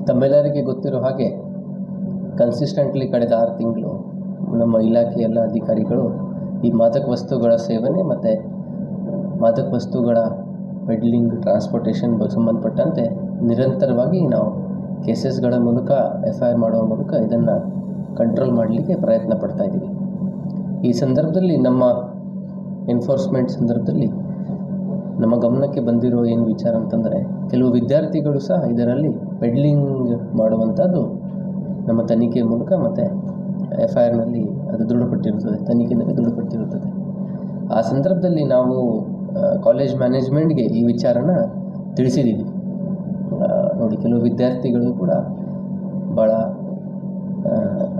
ತಮ್ಮೆಲ್ಲರಿಗೆ ಗೊತ್ತಿರೋ ಹಾಗೆ ಕನ್ಸಿಸ್ಟೆಂಟ್ಲಿ ಕಳೆದ ಆರು ತಿಂಗಳು ನಮ್ಮ ಇಲಾಖೆಯ ಎಲ್ಲ ಅಧಿಕಾರಿಗಳು ಈ ಮಾದಕ ವಸ್ತುಗಳ ಸೇವನೆ ಮತ್ತು ಮಾದಕ ವಸ್ತುಗಳ ಪೆಡ್ಲಿಂಗ್ ಟ್ರಾನ್ಸ್ಪೋರ್ಟೇಷನ್ ಬಗ್ಗೆ ಸಂಬಂಧಪಟ್ಟಂತೆ ನಿರಂತರವಾಗಿ ನಾವು ಕೇಸಸ್ಗಳ ಮೂಲಕ ಎಫ್ ಐ ಆರ್ ಮಾಡುವ ಮೂಲಕ ಇದನ್ನು ಕಂಟ್ರೋಲ್ ಮಾಡಲಿಕ್ಕೆ ಪ್ರಯತ್ನ ಪಡ್ತಾ ಇದ್ದೀವಿ ಈ ಸಂದರ್ಭದಲ್ಲಿ ನಮ್ಮ ಎನ್ಫೋರ್ಸ್ಮೆಂಟ್ ಸಂದರ್ಭದಲ್ಲಿ ನಮ್ಮ ಗಮನಕ್ಕೆ ಬಂದಿರೋ ಏನು ವಿಚಾರ ಅಂತಂದರೆ ಕೆಲವು ವಿದ್ಯಾರ್ಥಿಗಳು ಸಹ ಇದರಲ್ಲಿ ಪೆಡ್ಲಿಂಗ್ ಮಾಡುವಂಥದ್ದು ನಮ್ಮ ತನಿಖೆ ಮೂಲಕ ಮತ್ತು ಎಫ್ ಐ ಆರ್ನಲ್ಲಿ ಅದು ದೃಢಪಟ್ಟಿರುತ್ತದೆ ತನಿಖೆಯಲ್ಲಿ ದೃಢಪಟ್ಟಿರುತ್ತದೆ ಆ ಸಂದರ್ಭದಲ್ಲಿ ನಾವು ಕಾಲೇಜ್ ಮ್ಯಾನೇಜ್ಮೆಂಟ್ಗೆ ಈ ವಿಚಾರನ ತಿಳಿಸಿದ್ದೀವಿ ಆ, ನೋಡಿ ಕೆಲವು ವಿದ್ಯಾರ್ಥಿಗಳು ಕೂಡ ಭಾಳ ಆ,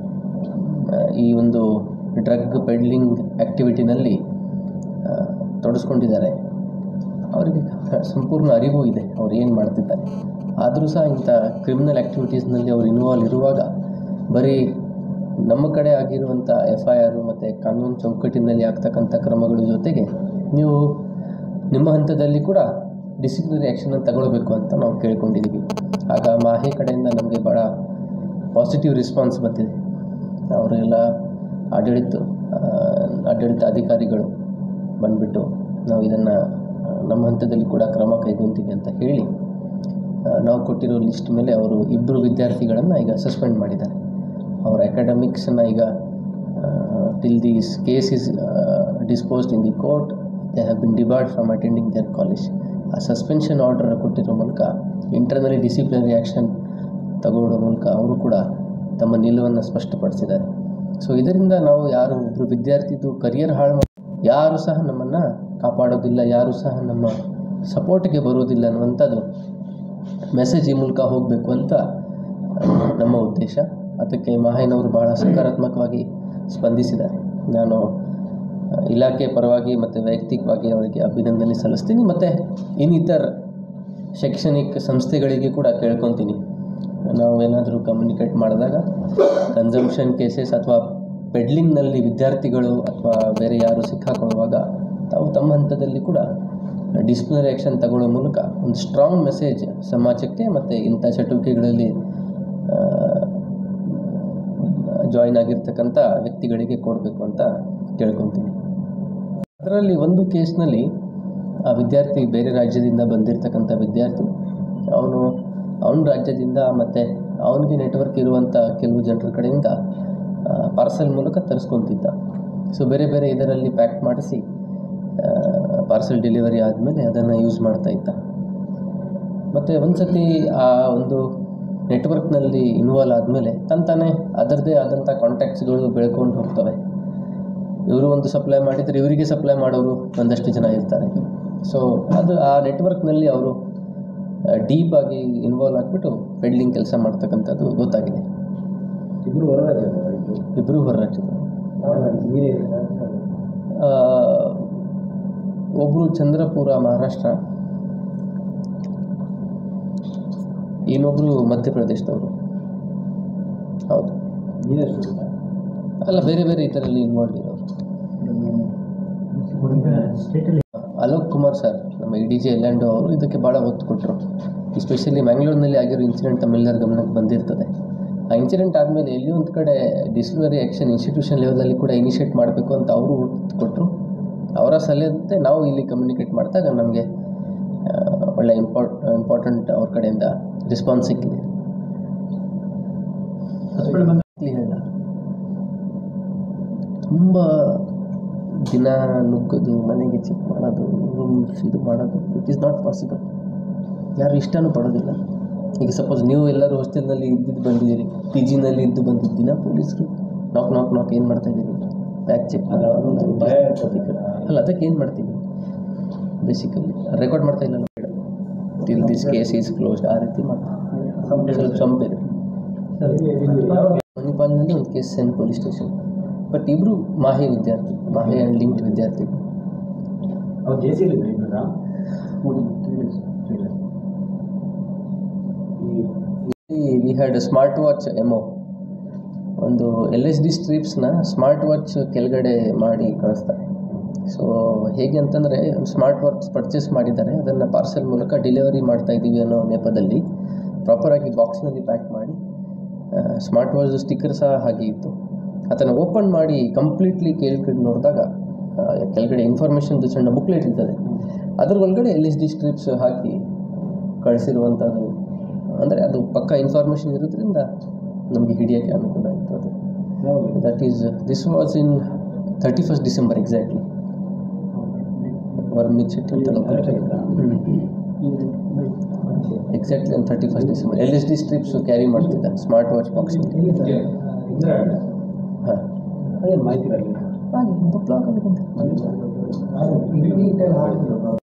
ಆ, ಈ ಒಂದು ಡ್ರಗ್ ಪೆಡ್ಲಿಂಗ್ ಆ್ಯಕ್ಟಿವಿಟಿನಲ್ಲಿ ಆ, ತೊಡಸ್ಕೊಂಡಿದ್ದಾರೆ ಅವರಿಗೆ ಸಂಪೂರ್ಣ ಅರಿವು ಇದೆ ಅವ್ರು ಏನು ಮಾಡ್ತಿದ್ದಾರೆ ಆದರೂ ಸಹ ಇಂಥ ಕ್ರಿಮಿನಲ್ ಆ್ಯಕ್ಟಿವಿಟೀಸ್ನಲ್ಲಿ ಅವ್ರು ಇನ್ವಾಲ್ವ್ ಇರುವಾಗ ಬರೀ ನಮ್ಮ ಕಡೆ ಆಗಿರುವಂಥ ಎಫ್ ಐ ಆರು ಮತ್ತು ಕಾನೂನು ಚೌಕಟ್ಟಿನಲ್ಲಿ ಆಗ್ತಕ್ಕಂಥ ಕ್ರಮಗಳ ಜೊತೆಗೆ ನೀವು ನಿಮ್ಮ ಹಂತದಲ್ಲಿ ಕೂಡ ಡಿಸಿಪ್ಲಿನರಿ ಆ್ಯಕ್ಷನ್ ತಗೊಳ್ಬೇಕು ಅಂತ ನಾವು ಕೇಳ್ಕೊಂಡಿದ್ದೀವಿ ಆಗ ಮಾಹೆ ಕಡೆಯಿಂದ ನಮಗೆ ಭಾಳ ಪಾಸಿಟಿವ್ ರೆಸ್ಪಾನ್ಸ್ ಬಂದಿದೆ ಅವರೆಲ್ಲ ಆಡಳಿತ ಆ, ಆಡಳಿತ ಅಧಿಕಾರಿಗಳು ಬಂದುಬಿಟ್ಟು ನಾವು ಇದನ್ನು ನಮ್ಮ ಹಂತದಲ್ಲಿ ಕೂಡ ಕ್ರಮ ಕೈಗೊಂತೀವಿ ಅಂತ ಹೇಳಿ ಆ, ನಾವು ಕೊಟ್ಟಿರೋ ಲಿಸ್ಟ್ ಮೇಲೆ ಅವರು ಇಬ್ಬರು ವಿದ್ಯಾರ್ಥಿಗಳನ್ನು ಈಗ ಸಸ್ಪೆಂಡ್ ಮಾಡಿದ್ದಾರೆ ಅವರ ಅಕಾಡೆಮಿಕ್ಸನ್ನು ಈಗ till this case is disposed in the court they have been debarred from attending their college ಆ ಸಸ್ಪೆನ್ಷನ್ ಆರ್ಡರ್ ಕೊಟ್ಟಿರೋ ಮೂಲಕ ಇಂಟರ್ನಲಿ ಡಿಸಿಪ್ಲಿನರಿ ಆ್ಯಕ್ಷನ್ ತಗೊಳ್ಳೋ ಮೂಲಕ ಅವರು ಕೂಡ ತಮ್ಮ ನಿಲುವನ್ನು ಸ್ಪಷ್ಟಪಡಿಸಿದ್ದಾರೆ ಸೊ ಇದರಿಂದ ನಾವು ಯಾರು ಒಬ್ಬರು ವಿದ್ಯಾರ್ಥಿದು ಕರಿಯರ್ ಹಾಳು ಮಾ- ಯಾರು ಸಹ ನಮ್ಮನ್ನು ಕಾಪಾಡೋದಿಲ್ಲ ಯಾರು ಸಹ ನಮ್ಮ ಸಪೋರ್ಟ್ಗೆ ಬರೋದಿಲ್ಲ ಅನ್ನುವಂಥದ್ದು ಮೆಸೇಜ್ ಈ ಮೂಲಕ ಹೋಗಬೇಕು ಅಂತ ನಮ್ಮ ಉದ್ದೇಶ ಅದಕ್ಕೆ ಮಾಹೇನವರು ಬಹಳ ಸಕಾರಾತ್ಮಕವಾಗಿ ಸ್ಪಂದಿಸಿದ್ದಾರೆ ನಾನು ಆ, ಇಲಾಖೆ ಪರವಾಗಿ ಮತ್ತು ವೈಯಕ್ತಿಕವಾಗಿ ಅವರಿಗೆ ಅಭಿನಂದನೆ ಸಲ್ಲಿಸ್ತೀನಿ ಮತ್ತು ಇನ್ನಿತರ ಶೈಕ್ಷಣಿಕ ಸಂಸ್ಥೆಗಳಿಗೆ ಕೂಡ ಕೇಳ್ಕೊತೀನಿ ನಾವು ಏನಾದರೂ ಕಮ್ಯುನಿಕೇಟ್ ಮಾಡಿದಾಗ ಕನ್ಸಂಪ್ಷನ್ ಕೇಸಸ್ ಅಥವಾ ಪೆಡ್ಲಿಂಗ್ನಲ್ಲಿ ವಿದ್ಯಾರ್ಥಿಗಳು ಅಥವಾ ಬೇರೆ ಯಾರು ಸಿಕ್ಕಾಕೊಳ್ಳುವಾಗ ತಾವು ತಮ್ಮ ಹಂತದಲ್ಲಿ ಕೂಡ ಡಿಸಿಪ್ಲಿನರಿ ಆ್ಯಕ್ಷನ್ ತಗೊಳ್ಳೋ ಮೂಲಕ ಒಂದು ಸ್ಟ್ರಾಂಗ್ ಮೆಸೇಜ್ ಸಮಾಜಕ್ಕೆ ಮತ್ತು ಇಂಥ ಚಟುವಟಿಕೆಗಳಲ್ಲಿ ಜಾಯಿನ್ ಆಗಿರ್ತಕ್ಕಂಥ ವ್ಯಕ್ತಿಗಳಿಗೆ ಕೊಡಬೇಕು ಅಂತ ಕೇಳ್ಕೊತೀನಿ ಅದರಲ್ಲಿ ಒಂದು ಕೇಸ್ನಲ್ಲಿ ಆ ವಿದ್ಯಾರ್ಥಿ ಬೇರೆ ರಾಜ್ಯದಿಂದ ಬಂದಿರತಕ್ಕಂಥ ವಿದ್ಯಾರ್ಥಿ ಅವನು ಅವನ ರಾಜ್ಯದಿಂದ ಮತ್ತು ಅವನಿಗೆ ನೆಟ್ವರ್ಕ್ ಇರುವಂಥ ಕೆಲವು ಜನರ ಕಡೆಯಿಂದ ಪಾರ್ಸಲ್ ಮೂಲಕ ತರಿಸ್ಕೊತಿದ್ದ ಸೊ ಬೇರೆ ಬೇರೆ ಇದರಲ್ಲಿ ಪ್ಯಾಕ್ ಮಾಡಿಸಿ ಪಾರ್ಸಲ್ ಡೆಲಿವರಿ ಆದಮೇಲೆ ಅದನ್ನು ಯೂಸ್ ಮಾಡ್ತಾ ಇದ್ದ ಮತ್ತು ಒಂದು ಸತಿ ಆ ಒಂದು ನೆಟ್ವರ್ಕ್ನಲ್ಲಿ ಇನ್ವಾಲ್ವ್ ಆದಮೇಲೆ ತಂತಾನೆ ಅದರದ್ದೇ ಆದಂಥ ಕಾಂಟ್ಯಾಕ್ಟ್ಸ್ಗಳು ಬೆಳ್ಕೊಂಡು ಹೋಗ್ತವೆ ಇವರು ಒಂದು ಸಪ್ಲೈ ಮಾಡಿದರೆ ಇವರಿಗೆ ಸಪ್ಲೈ ಮಾಡೋರು ಒಂದಷ್ಟು ಜನ ಇರ್ತಾರೆ ಸೊ ಅದು ಆ ನೆಟ್ವರ್ಕ್ನಲ್ಲಿ ಅವರು ಡೀಪ್ ಆಗಿ ಇನ್ವಾಲ್ವ್ ಆಗಿಬಿಟ್ಟು ಪೆಡ್ಲಿಂಗ್ ಕೆಲಸ ಮಾಡ್ತಕ್ಕಂಥದ್ದು ಗೊತ್ತಾಗಿದೆ ಇಬ್ಬರು ಹೊರ ರಾಜ್ಯ ಇಬ್ಬರು ಹೊರ ರಾಜ್ಯದವರು ಆ, ಒಬ್ಬರು ಚಂದ್ರಪುರ ಮಹಾರಾಷ್ಟ್ರ ಇನ್ನೊಬ್ಬರು ಮಧ್ಯಪ್ರದೇಶದವರು ಹೌದು ಅಲ್ಲ ಬೇರೆ ಬೇರೆ ಇದರಲ್ಲಿ ಇನ್ವಾಲ್ವ್ ಇರೋರು ಸ್ಟೇಟಲ್ಲಿ ಅಲೋಕ್ ಕುಮಾರ್ ಸರ್ ನಮ್ಮ ಇ ಡಿ ಜೆ ಎಲ್ಲಂಡು ಅವರು ಇದಕ್ಕೆ ಭಾಳ ಒತ್ತು ಕೊಟ್ಟರು ಎಸ್ಪೆಷಲಿ ಮ್ಯಾಂಗ್ಳೂರಿನಲ್ಲಿ ಆಗಿರೋ ಇನ್ಸಿಡೆಂಟ್ ತಮ್ಮೆಲ್ಲರ ಗಮನಕ್ಕೆ ಬಂದಿರ್ತದೆ ಆ ಇನ್ಸಿಡೆಂಟ್ ಆದಮೇಲೆ ಎಲ್ಲಿ ಒಂದು ಕಡೆ ಡಿಸಿಪ್ಲಿನರಿ ಆ್ಯಕ್ಷನ್ ಇನ್ಸ್ಟಿಟ್ಯೂಷನ್ ಲೆವೆಲಲ್ಲಿ ಕೂಡ ಇನಿಷಿಯೇಟ್ ಮಾಡಬೇಕು ಅಂತ ಅವರು ಒತ್ತು ಕೊಟ್ಟರು ಅವರ ಸಲಹೆಯಂತೆ ನಾವು ಇಲ್ಲಿ ಕಮ್ಯುನಿಕೇಟ್ ಮಾಡಿದಾಗ ನಮಗೆ ಒಳ್ಳೆ ಇಂಪಾರ್ಟ್ ಇಂಪಾರ್ಟೆಂಟ್ ಅವ್ರ ಕಡೆಯಿಂದ ರೆಸ್ಪಾನ್ಸ್ ಸಿಕ್ಕಿದೆ ಇಲ್ಲಿ ಹೇಳ ತುಂಬ ದಿನ ನುಗ್ಗೋದು ಮನೆಗೆ ಚೆಕ್ ಮಾಡೋದು ರೂಮ್ಸ್ ಇದು ಮಾಡೋದು ಇಟ್ ಈಸ್ ನಾಟ್ ಪಾಸಿಬಲ್ ಯಾರು ಇಷ್ಟನೂ ಪಡೋದಿಲ್ಲ ಈಗ ಸಪೋಸ್ ನೀವು ಎಲ್ಲರೂ ಹಾಸ್ಟೆಲ್ನಲ್ಲಿ ಇದ್ದಿದ್ದು ಬಂದಿದ್ದೀರಿ ಪಿ ಜಿನಲ್ಲಿ ಇದ್ದು ಬಂದಿದ್ದ ದಿನ ಪೊಲೀಸರು ನಾಕ್ ನಾಕ್ ನಾಕ್ ಏನು ಮಾಡ್ತಾ ಇದ್ದೀರಿ ಬ್ಯಾಗ್ ಚೆಕ್ ಭಯ ಇರ್ತದೆ. ಅಲ್ಲ ಅದಕ್ಕೆ ಏನು ಮಾಡ್ತೀವಿ ಬೇಸಿಕಲಿ ರೆಕಾರ್ಡ್ ಮಾಡ್ತಾ ಇಲ್ಲ madam till this case is closed ಆ ರೀತಿ ಮಾಡ್ತೀವಿ ಸ್ವಲ್ಪ ಸಂಪೇರು ಮಣಿಪಾಲ್ನಲ್ಲಿ ಒಂದು case CEN police station but ಇಬ್ಬರು ಮಾಹೆ ವಿದ್ಯಾರ್ಥಿ ಮಾಹೆ ಆ್ಯಂಡ್ ಲಿಂಕ್ಡ್ ವಿದ್ಯಾರ್ಥಿಗಳು ಅವ್ರು ಜೆ ಸಿ ಇಲ್ಲಿದ್ರು ಇಬ್ಬರ ವಿ ಹ್ಯಾಡ್ ಸ್ಮಾರ್ಟ್ ವಾಚ್ ಎಮೋ ಒಂದು ಎಲ್ ಎಸ್ ಡಿ ಸ್ಟ್ರಿಪ್ಸ್ನ ಸ್ಮಾರ್ಟ್ ವಾಚ್ ಕೆಳಗಡೆ ಮಾಡಿ ಕಳಿಸ್ತಾರೆ ಸೊ ಹೇಗೆ ಅಂತಂದರೆ ಸ್ಮಾರ್ಟ್ ವಾಚ್ ಪರ್ಚೇಸ್ ಮಾಡಿದ್ದಾರೆ ಅದನ್ನು ಪಾರ್ಸೆಲ್ ಮೂಲಕ ಡೆಲಿವರಿ ಮಾಡ್ತಾ ಇದ್ದೀವಿ ಅನ್ನೋ ನೆಪದಲ್ಲಿ ಪ್ರಾಪರಾಗಿ ಬಾಕ್ಸ್ನಲ್ಲಿ ಪ್ಯಾಕ್ ಮಾಡಿ ಸ್ಮಾರ್ಟ್ ವಾಚ್ ಸ್ಟಿಕ್ಕರ್ ಸಹ ಹಾಗೆ ಇತ್ತು ಅದನ್ನು ಓಪನ್ ಮಾಡಿ ಕಂಪ್ಲೀಟ್ಲಿ ಕೆಳಗಡೆ ನೋಡಿದಾಗ ಆ, ಕೆಳಗಡೆ ಇನ್ಫಾರ್ಮೇಷನ್ದು ಸಣ್ಣ ಬುಕ್ಲೆಟ್ ಇರ್ತದೆ ಅದ್ರ ಒಳಗಡೆ ಎಲ್ ಎಸ್ ಡಿ ಸ್ಟ್ರಿಪ್ಸ್ ಹಾಕಿ ಕಳಿಸಿರುವಂಥದ್ದು ಅಂದರೆ ಅದು ಪಕ್ಕ ಇನ್ಫಾರ್ಮೇಷನ್ ಇರೋದ್ರಿಂದ ನಮಗೆ ಹಿಡಿಯೋಕ್ಕೆ ಅನುಕೂಲ ಆಯಿತು ಅದು ಯಾವಾಗ that is this was in thirty first December exactly ವರ್ಮಿಚಿಟ್ ಅಂತ ಎಕ್ಸಾಕ್ಟ್ಲಿ ಒಂದು thirty first December L S D strips carry ಮಾಡ್ತಿದ್ದ ಸ್ಮಾರ್ಟ್ ವಾಚ್ ಬಾಕ್ಸಲ್ಲಿ ಹಾಂ ಅದೇನು ಮಾಹಿತಿ ಇರಲಿಲ್ಲ ಹಾಗೆ ಬ್ಲಾಗಲ್ಲಿ ಬಂದು ಹಾಗೆ